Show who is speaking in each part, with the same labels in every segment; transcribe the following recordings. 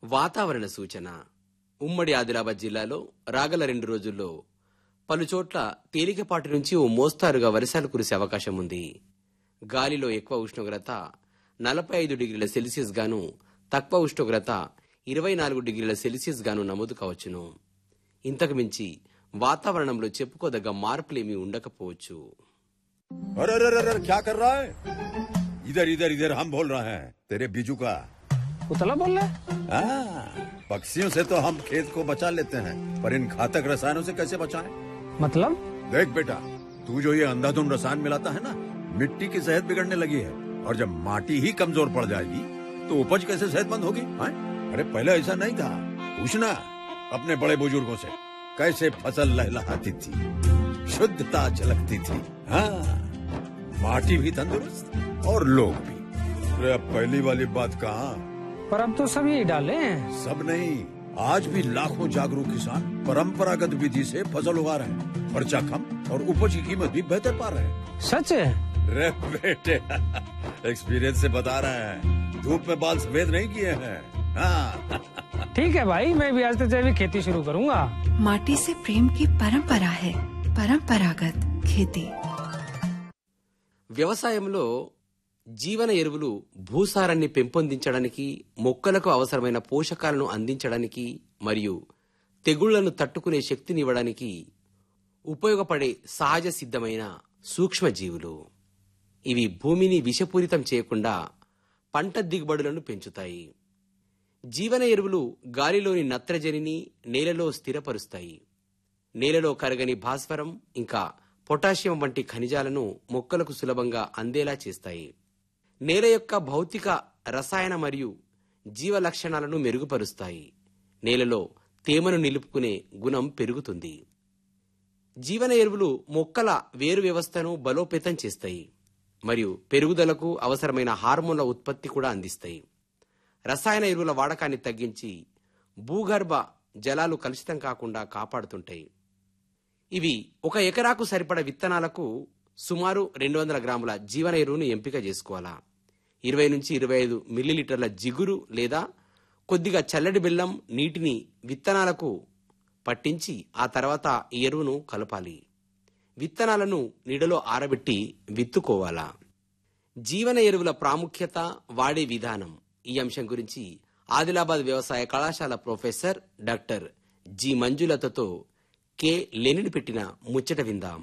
Speaker 1: వాతావరణ సూచన ఉమ్మడి ఆదిలాబాద్ జిల్లాలో రాగల రెండు రోజుల్లో పలుచోట్ల తేలికపాటి నుంచి ఓ మోస్తారుగా వర్షాలు కురిసే అవకాశం ఉంది గాలిలో ఎక్కువ ఉష్ణోగ్రత నలభై ఐదు డిగ్రీల సెల్సియస్ గాను తక్కువ ఉష్ణోగ్రత ఇరవై నాలుగు డిగ్రీల సెల్సియస్ గాను నమోదు కావచ్చును ఇంతకు మించి వాతావరణంలో చెప్పుకోదగ్గ మార్పులేమీ ఉండకపోవచ్చు
Speaker 2: अरे अरे अरे अरे, क्या कर रहा है इधर इधर इधर हम बोल रहे हैं तेरे बीजू का
Speaker 3: उतला बोल रहा है
Speaker 2: हाँ, पक्षियों से तो हम खेत को बचा लेते हैं पर इन घातक रसायनों से कैसे बचाएं?
Speaker 3: मतलब
Speaker 2: देख बेटा तू जो ये अंधाधुंध रसायन मिलाता है ना मिट्टी की सेहत बिगड़ने लगी है और जब माटी ही कमजोर पड़ जाएगी तो उपज कैसे सेहतमंद होगी हाँ? अरे पहले ऐसा नहीं था पूछना अपने बड़े बुजुर्गों से कैसे फसल लहलहाती थी शुद्धता झलकती थी हाँ माटी भी तंदुरुस्त और लोग भी अरे अब पहली वाली बात कहाँ
Speaker 3: पर अब तो सब यही डाले हैं
Speaker 2: सब नहीं आज भी लाखों जागरूक किसान परंपरागत विधि से फसल उगा रहे हैं खर्चा कम और उपज की कीमत भी बेहतर पा रहे हैं
Speaker 3: सच है
Speaker 2: रे बेटे एक्सपीरियंस से बता रहे हैं धूप में बाल सफेद नहीं किए हैं हाँ
Speaker 3: ठीक है भाई मैं भी आज से जैविक खेती शुरू करूंगा
Speaker 4: माटी से प्रेम की परंपरा है परंपरागत खेती
Speaker 1: వ్యవసాయంలో జీవన ఎరువులు భూసారాన్ని పెంపొందించడానికి మొక్కలకు అవసరమైన పోషకాలను అందించడానికి మరియు తెగుళ్లను తట్టుకునే శక్తినివ్వడానికి ఉపయోగపడే సహజ సిద్ధమైన సూక్ష్మజీవులు ఇవి భూమిని విషపూరితం చేయకుండా పంట దిగుబడులను పెంచుతాయి జీవన ఎరువులు గాలిలోని నత్రజనిని నేలలో స్థిరపరుస్తాయి నేలలో కరగని భాస్వరం ఇంకా పొటాషియం వంటి ఖనిజాలను మొక్కలకు సులభంగా అందేలా చేస్తాయి నేల యొక్క భౌతిక రసాయన మరియు జీవ లక్షణాలను మెరుగుపరుస్తాయి నేలలో తేమను నిలుపుకునే గుణం పెరుగుతుంది జీవన ఎరువులు మొక్కల వేరు వ్యవస్థను బలోపేతం చేస్తాయి మరియు పెరుగుదలకు అవసరమైన హార్మోన్ల ఉత్పత్తి కూడా అందిస్తాయి రసాయన ఎరువుల వాడకాన్ని తగ్గించి భూగర్భ జలాలు కలుషితం కాకుండా కాపాడుతుంటాయి ఇవి ఒక ఎకరాకు సరిపడ విత్తనాలకు సుమారు రెండు వందల గ్రాముల జీవన ఎరువును ఎంపిక చేసుకోవాలా ఇరవై నుంచి ఇరవై ఐదు మిల్లీలీటర్ల జిగురు లేదా కొద్దిగా చల్లటి బెల్లం నీటిని విత్తనాలకు పట్టించి ఆ తర్వాత ఈ ఎరువును కలపాలి విత్తనాలను నీడలో ఆరబెట్టి విత్తుకోవాలా జీవన ఎరువుల ప్రాముఖ్యత వాడే విధానం ఈ అంశం గురించి ఆదిలాబాద్ వ్యవసాయ కళాశాల ప్రొఫెసర్ డాక్టర్ జి మంజులతతో కె లెనిన్ పెట్టిన ముచ్చట విందాం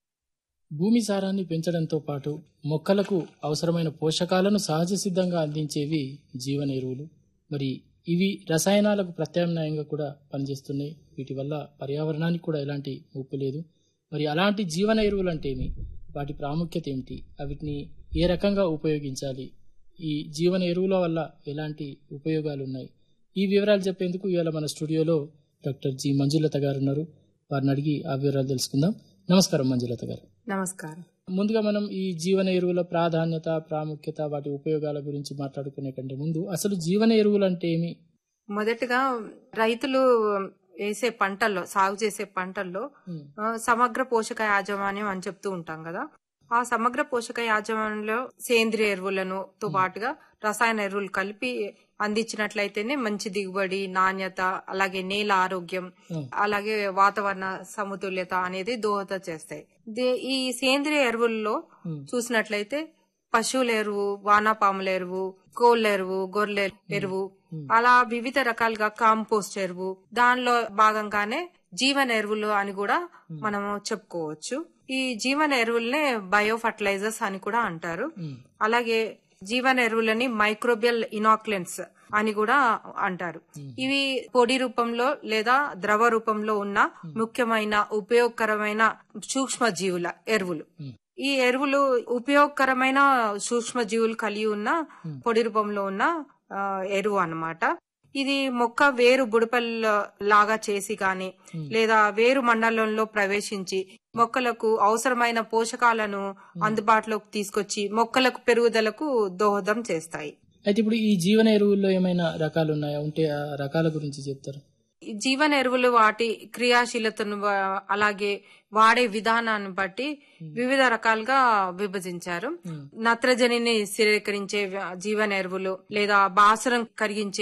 Speaker 5: భూమి సారాన్ని పెంచడంతో పాటు మొక్కలకు అవసరమైన పోషకాలను సహజ సిద్ధంగా అందించేవి జీవన ఎరువులు మరి ఇవి రసాయనాలకు ప్రత్యామ్నాయంగా కూడా పనిచేస్తున్నాయి వీటి వల్ల పర్యావరణానికి కూడా ఎలాంటి ముప్పు లేదు మరి అలాంటి జీవన ఎరువులు అంటే ఏమి వాటి ప్రాముఖ్యత ఏమిటి వీటిని ఏ రకంగా ఉపయోగించాలి ఈ జీవన ఎరువుల వల్ల ఎలాంటి ఉపయోగాలు ఉన్నాయి ఈ వివరాలు చెప్పేందుకు ఇవాళ మన స్టూడియోలో డాక్టర్ జి మంజులత గారు ఉన్నారు వారిని అడిగి ఆ వివరాలు తెలుసుకుందాం నమస్కారం మంజులత గారు
Speaker 6: నమస్కారం
Speaker 5: ముందుగా మనం ఈ జీవన ఎరువుల ప్రాధాన్యత ప్రాముఖ్యత వాటి ఉపయోగాల గురించి మాట్లాడుకునే కంటే ముందు అసలు జీవన ఎరువులు అంటే ఏమి
Speaker 6: మొదటగా రైతులు వేసే పంటల్లో సాగు చేసే పంటల్లో ఆ, సమగ్ర పోషక యాజమాన్యం అని చెప్తూ ఉంటాం కదా ఆ సమగ్ర పోషక యాజమాన్యంలో సేంద్రియ ఎరువులను తో పాటుగా రసాయన ఎరువులు కలిపి అందించినట్లయితేనే మంచి దిగుబడి నాణ్యత అలాగే నేల ఆరోగ్యం అలాగే వాతావరణ సమతుల్యత అనేది దోహద చేస్తాయి దే- ఈ సేంద్రియ ఎరువుల్లో చూసినట్లయితే పశువుల ఎరువు వానాపాముల ఎరువు కోళ్ళ ఎరువు గొర్రెల ఎరువు అలా వివిధ రకాలుగా కాంపోస్ట్ ఎరువు దానిలో భాగంగానే జీవన ఎరువులు అని కూడా మనము చెప్పుకోవచ్చు ఈ జీవన ఎరువులనే బయో ఫర్టిలైజర్స్ అని కూడా అంటారు అలాగే జీవన ఎరువులని మైక్రోబియల్ ఇనాక్లెంట్స్ అని కూడా అంటారు ఇవి పొడి రూపంలో లేదా ద్రవ రూపంలో ఉన్న ముఖ్యమైన ఉపయోగకరమైన సూక్ష్మ జీవుల ఎరువులు ఈ ఎరువులు ఉపయోగకరమైన సూక్ష్మ జీవులు కలిగి ఉన్న పొడి రూపంలో ఉన్న ఆ, ఎరువు అన్నమాట ఇది మొక్క వేరు బుడపల్ లాగా చేసి గాని లేదా వేరు మండలంలో ప్రవేశించి మొక్కలకు అవసరమైన పోషకాలను అందుబాటులోకి తీసుకొచ్చి మొక్కలకు పెరుగుదలకు దోహదం చేస్తాయి
Speaker 5: అయితే ఇప్పుడు ఈ జీవన ఎరువుల్లో ఏమైనా రకాలు ఉన్నాయా ఉంటే ఆ రకాల గురించి చెప్తారు
Speaker 6: ఈ జీవన ఎరువులు వాటి క్రియాశీలతను వా- అలాగే వాడే విధానాన్ని బట్టి వివిధ రకాలుగా విభజించారు నత్రజనిని స్థిరీకరించే వ- జీవన ఎరువులు లేదా బాసురం కరిగించే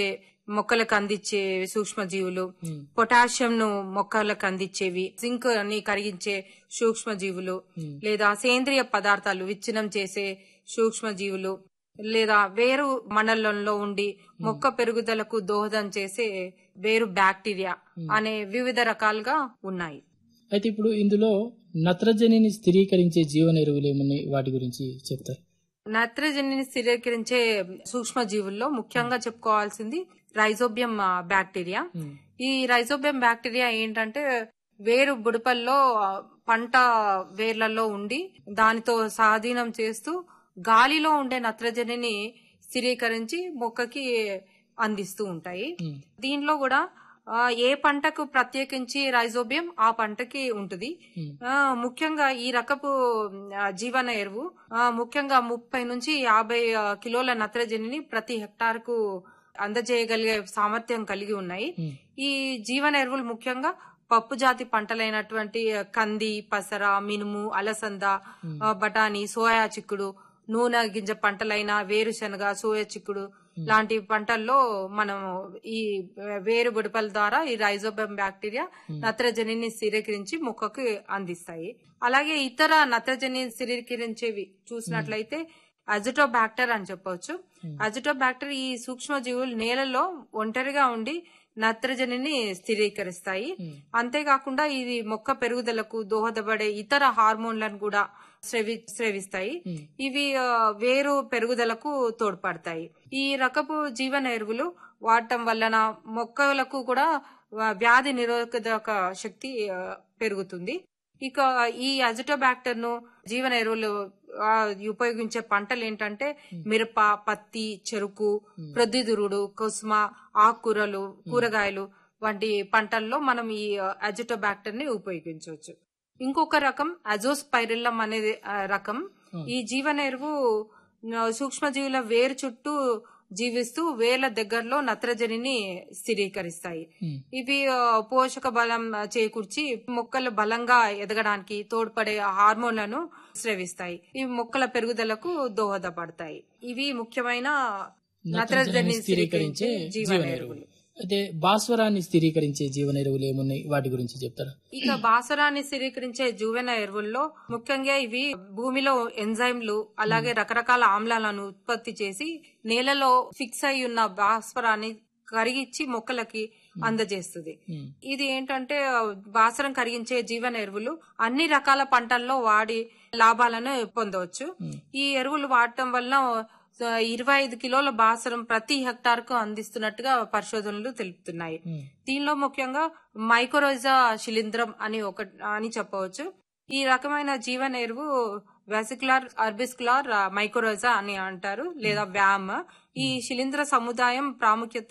Speaker 6: మొక్కలకు అందించే సూక్ష్మజీవులు పొటాషియం ను మొక్కలకు అందించేవి జింక్ ని కరిగించే సూక్ష్మజీవులు లేదా సేంద్రియ పదార్థాలు విచ్ఛిన్నం చేసే సూక్ష్మజీవులు లేదా వేరు మండలంలో ఉండి మొక్క పెరుగుదలకు దోహదం చేసే వేరు బ్యాక్టీరియా అనే వివిధ రకాలుగా ఉన్నాయి
Speaker 5: అయితే ఇప్పుడు ఇందులో నత్రజనిని స్థిరీకరించే జీవన ఎరువులు ఏమున్నాయి వాటి గురించి చెప్తారు
Speaker 6: నత్రజనిని స్థిరీకరించే సూక్ష్మ జీవుల్లో ముఖ్యంగా చెప్పుకోవాల్సింది రైజోబియం ఆ, బ్యాక్టీరియా ఈ రైజోబియం బ్యాక్టీరియా ఏంటంటే వేరు బుడపల్లో ఆ, పంట వేర్లలో ఉండి దానితో స్వాధీనం చేస్తూ గాలిలో ఉండే నత్రజనిని స్థిరీకరించి మొక్కకి అందిస్తూ ఉంటాయి దీనిలో కూడా ఆ, ఏ పంటకు ప్రత్యేకించి రైజోబియం ఆ పంటకి ఉంటుంది ఆ, ముఖ్యంగా ఈ రకపు ఆ, జీవన ఎరువు ఆ, ముఖ్యంగా ముప్పై నుంచి యాభై ఆ, కిలోల నత్రజనిని ప్రతి హెక్టార్ కు అందజేయగలిగే సామర్థ్యం కలిగి ఉన్నాయి ఈ జీవన ఎరువులు ముఖ్యంగా పప్పు జాతి పంటలైనటువంటి కంది పసర మినుము అలసంద ఆ, బఠానీ సోయా చిక్కుడు నూనె గింజ పంటలైన వేరుశనగ సోయా చిక్కుడు లాంటి పంటల్లో మనం ఈ వేరు బుడపల ద్వారా ఈ రైజోబెమ్ బ్యాక్టీరియా నత్రజనిని స్థిరీకరించి మొక్కకు అందిస్తాయి అలాగే ఇతర నత్రజని స్థిరీకరించేవి చూసినట్లయితే అజిటోబాక్టర్ అని చెప్పవచ్చు అజిటోబాక్టర్ ఈ సూక్ష్మజీవులు నేలలో ఒంటరిగా ఉండి నత్రజనిని స్థిరీకరిస్తాయి అంతేకాకుండా ఇది మొక్క పెరుగుదలకు దోహదపడే ఇతర హార్మోన్లను కూడా స్రవి స్రవిస్తాయి ఇవి ఆ, వేరు పెరుగుదలకు తోడ్పడతాయి ఈ రకపు జీవన ఎరువులు వాడటం వలన మొక్కలకు కూడా ఆ, వ్యాధి నిరోధక శక్తి ఆ, పెరుగుతుంది ఇక ఈ అజిటోబాక్టర్ ను జీవన ఎరువులు ఆ, ఉపయోగించే పంటలు ఏంటంటే మిరప పత్తి చెరుకు ప్రొద్దుతిరుగుడు కుసుమ ఆకుకూరలు కూరగాయలు వంటి పంటల్లో మనం ఈ అజిటోబాక్టర్ ని ఉపయోగించవచ్చు ఇంకొక రకం అజోస్పైరిల్లం అనేది ఆ, రకం ఈ జీవన ఎరువు ఆ, సూక్ష్మజీవుల వేరు చుట్టూ జీవిస్తూ వేల దగ్గరలో నత్రజనిని స్థిరీకరిస్తాయి ఇవి ఆ, పోషక బలం ఆ, చేకూర్చి మొక్కలు బలంగా ఎదగడానికి తోడ్పడే హార్మోన్లను స్రవిస్తాయి ఇవి మొక్కల పెరుగుదలకు దోహదపడతాయి ఇవి ముఖ్యమైన నత్రజని స్థిరీకరించే జీవన ఎరువులు
Speaker 5: అయితే భాస్వరాన్ని స్థిరీకరించే జీవన ఎరువులు ఏమున్నాయి వాటి గురించి చెప్తారా
Speaker 6: ఇక బాసరాన్ని స్థిరీకరించే జువెన ఎరువుల్లో ముఖ్యంగా ఇవి భూమిలో ఎంజైమ్లు అలాగే రకరకాల ఆమ్లాలను ఉత్పత్తి చేసి నేలలో ఫిక్స్ అయి ఉన్న భాస్వరాన్ని కరిగించి మొక్కలకి అందజేస్తుంది ఇది ఏంటంటే ఆ, భాస్వరం కరిగించే జీవన ఎరువులు అన్ని రకాల పంటల్లో వాడి లాభాలను పొందవచ్చు ఈ ఎరువులు వాడటం వల్ల ఆ, ఇరవై ఐదు కిలోల భాస్వరం ప్రతి హెక్టార్ కు అందిస్తున్నట్టుగా పరిశోధనలు తెలుపుతున్నాయి దీనిలో ముఖ్యంగా మైక్రోజా శిలీంద్రం అని ఒక అని చెప్పవచ్చు ఈ రకమైన జీవన ఎరువు వెసికులార్ అర్బిస్కులార్ మైక్రోజా అని అంటారు లేదా వ్యామ్ ఈ శిలీంద్ర సముదాయం ప్రాముఖ్యత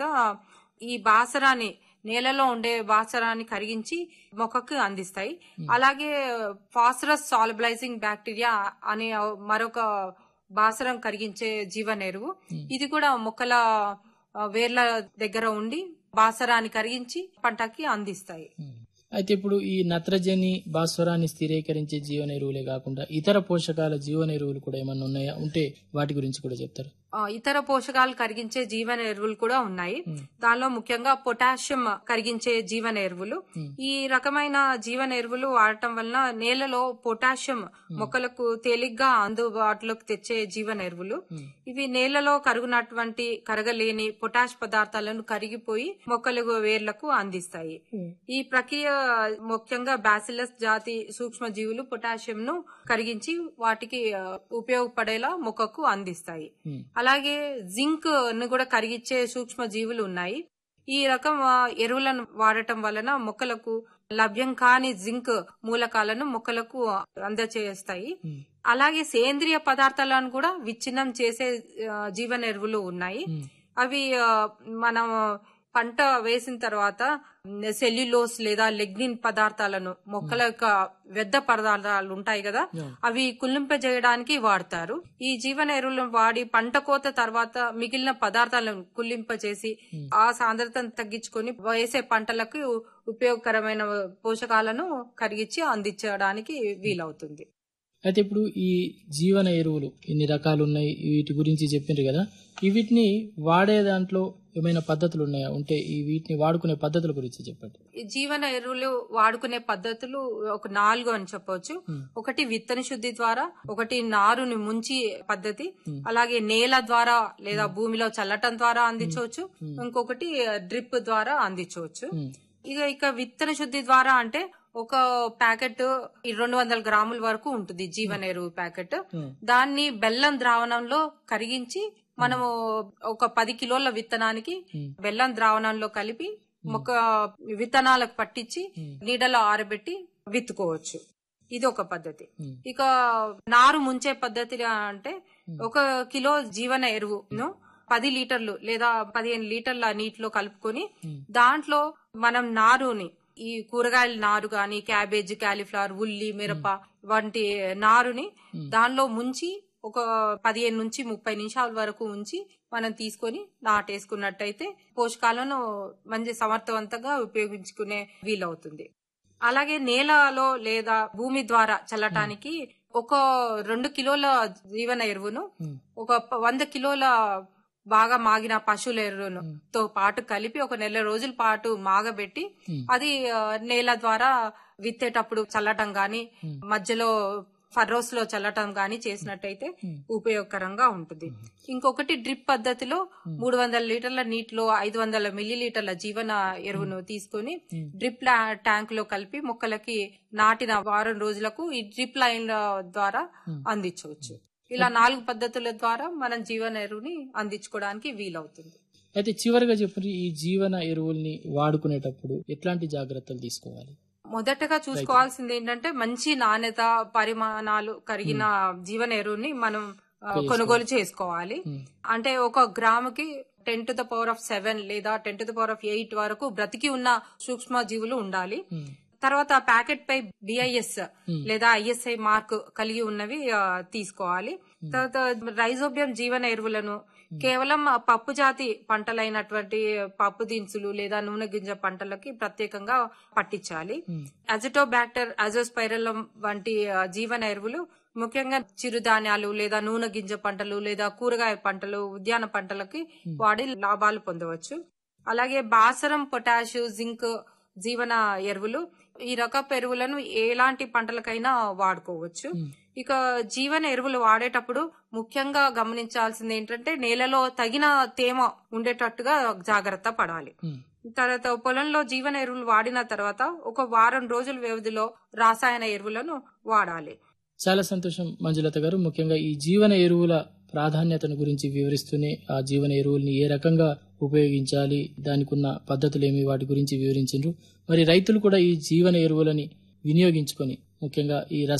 Speaker 6: ఈ బాసరాన్ని నేలలో ఉండే బాసరాన్ని కరిగించి మొక్కకు అందిస్తాయి అలాగే ఫాస్ఫరస్ సాలబలైజింగ్ బ్యాక్టీరియా అనే మరొక బాసరం కరిగించే జీవన ఎరువు ఇది కూడా మొక్కల ఆ, వేర్ల దగ్గర ఉండి బాసరాన్ని కరిగించి పంటకి అందిస్తాయి
Speaker 5: అయితే ఇప్పుడు ఈ నత్రజని భాస్వరాన్ని స్థిరీకరించే జీవన ఎరువులే కాకుండా ఇతర పోషకాల జీవన ఎరువులు కూడా ఏమన్నా ఉన్నాయా ఉంటే వాటి గురించి కూడా చెప్తారు
Speaker 6: ఆ, ఇతర పోషకాలు కరిగించే జీవన ఎరువులు కూడా ఉన్నాయి దానిలో ముఖ్యంగా పొటాషియం కరిగించే జీవన ఎరువులు ఈ రకమైన జీవన ఎరువులు వాడటం వలన నేలలో పొటాషియం మొక్కలకు తేలిగ్గా అందుబాటులోకి తెచ్చే జీవన ఎరువులు ఇవి నేలలో కరుగునటువంటి కరగలేని పొటాష్ పదార్థాలను కరిగిపోయి మొక్కలకు వేర్లకు అందిస్తాయి ఈ ప్రక్రియ ముఖ్యంగా బాసిలస్ జాతి సూక్ష్మ జీవులు పొటాషియం ను కరిగించి వాటికి ఆ, ఉపయోగపడేలా మొక్కకు అందిస్తాయి అలాగే జింక్ ను కూడా కరిగించే సూక్ష్మ జీవులు ఉన్నాయి ఈ రకం ఆ, ఎరువులను వాడటం వలన మొక్కలకు లభ్యం కాని జింక్ మూలకాలను మొక్కలకు అందచేస్తాయి అలాగే సేంద్రియ పదార్థాలను కూడా విచ్ఛిన్నం చేసే ఆ, జీవన ఎరువులు ఉన్నాయి అవి ఆ, మనం పంట వేసిన తర్వాత సెల్యులోస్ లేదా లెగ్నిన్ పదార్థాలను మొక్కల యొక్క వ్యర్థ పదార్థాలు ఉంటాయి కదా అవి కుళ్ళింపజేయడానికి వాడతారు ఈ జీవన ఎరువులను వాడి పంట కోత తర్వాత మిగిలిన పదార్థాలను కుళ్ళింపజేసి ఆ సాంద్రతను తగ్గించుకొని వేసే పంటలకు ఉపయోగకరమైన పోషకాలను కరిగించి అందించడానికి వీలవుతుంది
Speaker 5: అయితే ఇప్పుడు ఈ జీవన ఎరువులు ఇన్ని రకాలు ఉన్నాయి వీటి గురించి చెప్పిండ్రు కదా ఈ వీటిని వాడే దాంట్లో ఏమైనా పద్ధతులు ఉన్నాయా ఉంటే ఈ వీటిని వాడుకునే పద్ధతుల గురించి చెప్పండి
Speaker 6: ఈ జీవన ఎరువులు వాడుకునే పద్ధతులు ఒక నాలుగు అని చెప్పవచ్చు ఒకటి విత్తన శుద్ధి ద్వారా ఒకటి నారుని ముంచి పద్ధతి అలాగే నేల ద్వారా లేదా భూమిలో చల్లటం ద్వారా అందించవచ్చు ఇంకొకటి డ్రిప్ ద్వారా అందించవచ్చు ఇక ఇక విత్తన శుద్ధి ద్వారా అంటే ఒక ప్యాకెట్ రెండు వందల గ్రాముల వరకు ఉంటుంది జీవన ఎరువు ప్యాకెట్ దాన్ని బెల్లం ద్రావణంలో కరిగించి మనము ఒక పది కిలోల విత్తనానికి బెల్లం ద్రావణంలో కలిపి మొక్క విత్తనాలకు పట్టించి నీడలో ఆరబెట్టి విత్తుకోవచ్చు ఇది ఒక పద్ధతి ఇక నారు ముంచే పద్ధతి అంటే ఒక కిలో జీవన ఎరువును పది లీటర్లు లేదా పదిహేను లీటర్ల నీటిలో కలుపుకొని దాంట్లో మనం నారుని ఈ కూరగాయల నారు గాని క్యాబేజ్ క్యాలీఫ్లవర్ ఉల్లి మిరప వంటి నారుని దానిలో ముంచి ఒక పదిహేను నుంచి ముప్పై నిమిషాల వరకు ఉంచి మనం తీసుకొని నాటేసుకున్నట్టయితే పోషకాలను మంచి సమర్థవంతంగా ఉపయోగించుకునే వీలవుతుంది అలాగే నేలలో లేదా భూమి ద్వారా చల్లటానికి ఒక రెండు కిలోల జీవన ఎరువును ఒక ప- వంద కిలోల బాగా మాగిన పశువుల ఎరువును తో పాటు కలిపి ఒక నెల రోజుల పాటు మాగబెట్టి అది ఆ, నేల ద్వారా విత్తేటప్పుడు చల్లటం గాని మధ్యలో ఫర్రోస్ లో చల్లటం గాని చేసినట్టయితే ఉపయోగకరంగా ఉంటుంది ఇంకొకటి డ్రిప్ పద్ధతిలో మూడు వందల లీటర్ల నీటిలో ఐదు వందల మిల్లీ లీటర్ల జీవన ఎరువును తీసుకొని డ్రిప్ లా- ట్యాంక్ లో కలిపి మొక్కలకి నాటిన వారం రోజులకు ఈ డ్రిప్ లైన్ ద్వారా అందించవచ్చు ఇలా నాలుగు పద్ధతుల ద్వారా మనం జీవన ఎరువుని అందించుకోవడానికి వీలవుతుంది
Speaker 5: అయితే చివరిగా చెప్పండి ఈ జీవన ఎరువుల్ని వాడుకునేటప్పుడు ఎట్లాంటి జాగ్రత్తలు తీసుకోవాలి
Speaker 6: మొదటగా చూసుకోవాల్సింది ఏంటంటే మంచి నాణ్యత పరిమాణాలు కలిగిన జీవన ఎరువుని మనం ఆ, కొనుగోలు చేసుకోవాలి అంటే ఒక గ్రాముకి ten to the power of seven లేదా ten to the power of eight వరకు బ్రతికి ఉన్న సూక్ష్మ జీవులు ఉండాలి తర్వాత ప్యాకెట్ పై బిఐఎస్ లేదా ఐఎస్ఐ మార్క్ కలిగి ఉన్నవి ఆ, తీసుకోవాలి తర్వాత రైజోబియం జీవన ఎరువులను కేవలం ఆ పప్పు జాతి పంటలైనటువంటి పప్పు దినుసులు లేదా నూనె గింజ పంటలకి ప్రత్యేకంగా పట్టించాలి అజిటోబాక్టర్ అజోస్పైరలం వంటి ఆ, జీవన ఎరువులు ముఖ్యంగా చిరుధాన్యాలు లేదా నూనె గింజ పంటలు లేదా కూరగాయ పంటలు ఉద్యాన పంటలకి వాడి లాభాలు పొందవచ్చు అలాగే బాసరం పొటాష్ జింక్ జీవన ఎరువులు ఈ రకపు ఎరువులను ఎలాంటి పంటలకైనా వాడుకోవచ్చు ఇక జీవన ఎరువులు వాడేటప్పుడు ముఖ్యంగా గమనించాల్సింది ఏంటంటే నేలలో తగిన తేమ ఉండేటట్టుగా జాగ్రత్త పడాలి తర్వాత పొలంలో జీవన ఎరువులు వాడిన తర్వాత ఒక వారం రోజుల వ్యవధిలో రసాయన ఎరువులను వాడాలి
Speaker 5: చాలా సంతోషం మంజులత గారు ముఖ్యంగా ఈ జీవన ఎరువుల ప్రాధాన్యతను గురించి వివరిస్తూనే ఆ జీవన ఎరువుల్ని ఏ రకంగా ఉపయోగించాలి దానికి ఉన్న పద్ధతులు ఏమి వాటి గురించి వివరించారు మరి రైతులు కూడా ఈ జీవన ఎరువులని వినియోగించుకొని ముఖ్యంగా ఈ రస